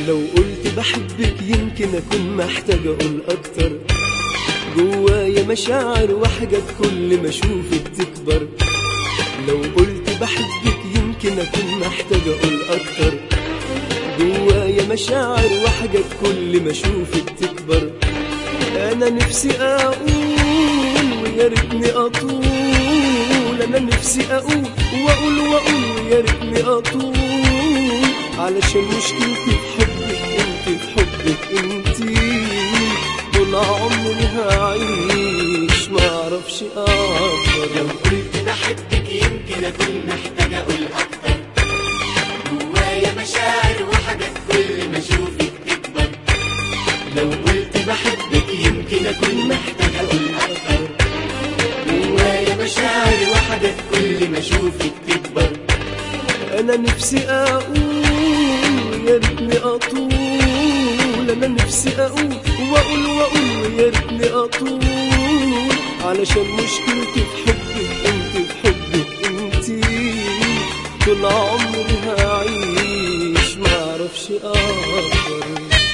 لو قلت بحبك يمكن اكون محتاج اقول اكتر جوايا مشاعر وحاجات كل ما اشوفك تكبر لو قلت بحبك يمكن اكون محتاج اقول اكتر جوايا مشاعر وحاجات كل ما اشوفك تكبر انا نفسي اقول ويا ريتني اطول انا نفسي اقول واقول واقول ويا ريتني اطول علشان مشكلتي في حبك انت في حبك انت طول عمري هعيش ما اعرفش اكبر لو قلت بحبك يمكن اكون محتاج اقول اكتر جوايا مشاعر وحاجات كل ما اشوفك تكبر لو قلت بحبك يمكن اكون محتاج اقول اكتر جوايا مشاعر وحاجات كل ما اشوفك تكبر انا نفسي اقول ويا ريتني اطول انا نفسي اقول واقول واقول ويا ريتني اطول علشان مشكلتي في حبك انت في حبك انت طول عمري هعيش ما اعرفش اكبر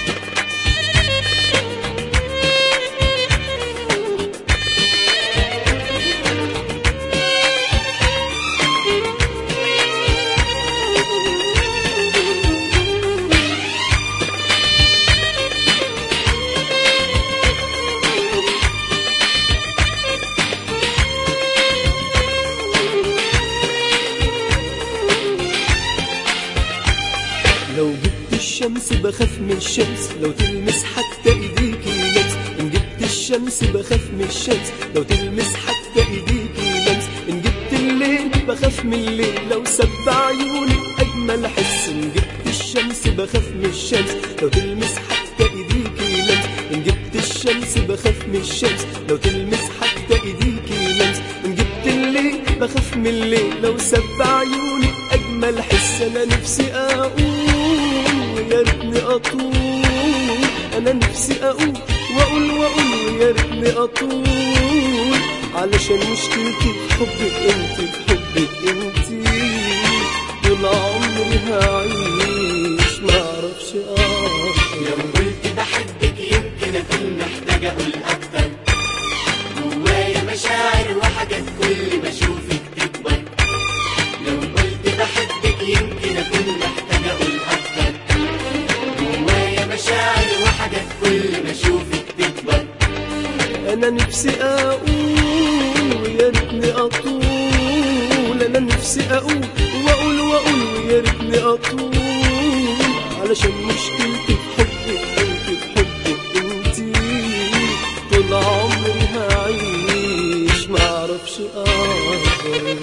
لو جبت الشمس بخاف من الشمس لو تلمس حتى ايديكي لمس ان جبت الشمس بخاف من الشمس لو تلمس حتى ايديكي لمس ان جبت الليل بخاف من الليل لو سب عيونك اجمل حس ان جبت الشمس بخاف من الشمس لو تلمس حتى ايديكي لمس ان جبت الشمس بخاف من الشمس لو تلمس حتى ايديكي لمس ان جبت الليل بخاف من الليل لو سب عيونك اجمل حس انا نفسي اقول ويا ريتني اطول انا نفسي اقول واقول واقول ويا ريتني اطول علشان مشكلتي في حبك انت في حبك انت طول عمري هعيش ما اعرفش اكتر لو قلت بحبك يمكن اكون محتاج اقول اكتر جوايا مشاعر وحاجات كل ما اشوفك تكبر لو قلت بحبك يمكن اكون محتاج اقول اكتر جوايا مشاعر وحاجات كل ما اشوفك تكبر انا نفسي اقول ويا ريتني اطول انا نفسي اقول واقول واقول ويا ريتني اطول علشان مشكلتي في حبك انت في حبك انت طول عمري هعيش ما اعرفش اكبر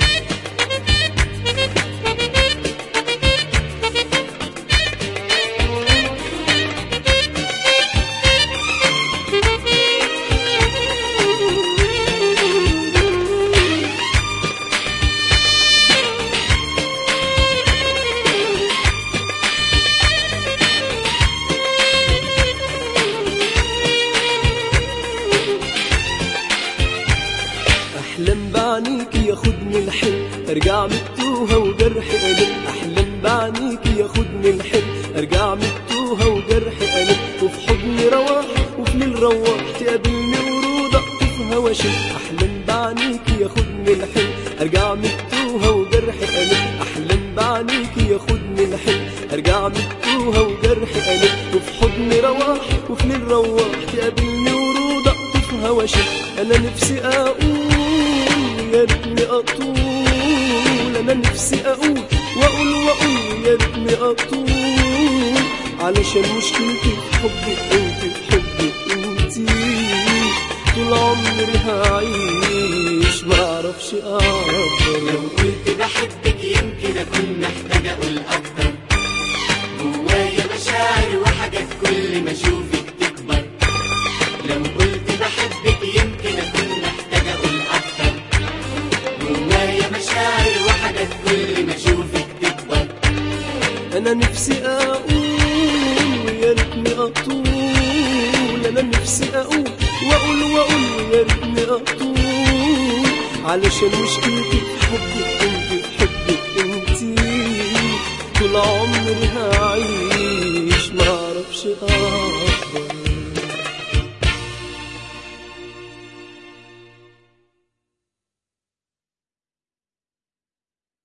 احلم بعينيك ياخدني الحلم ارجع متوهه وجرحي قلب احلم بعينيك ياخدني الحلم ارجع متوهه وجرحي قلب وفي حضني رواح وفي ليل رواح تقابلني ورود اقطف هوا شم احلم بعينيك ياخدني الحلم ارجع متوهه وجرحي قلب احلم بعينيك ياخدني الحلم ارجع متوهه وجرحي قلب وفي حضني رواح وفي ليل رواح تقابلني ورود اقطف هوا شم انا نفسي اقول يا ريتني اطول انا نفسي اقول واقول واقول يا ريتني اطول علشان مشكلتي في حبك انت في حبك انت طول عمري هعيش ما اعرفش لو اكبر قلت بحبك يمكن اكون محتاج اقول اكتر جوايا مشاعر وحاجات كل ما اشوفك تكبر لو قلت بحبك يمكن اكون محتاج اقول اكتر جوايا مشاعر وحاجات كل ما اشوفك تكبر انا نفسي اقول ويا ريتني اطول انا نفسي اقول واقول واقول ويا ريتني اطول علشان مشكلتي في حبك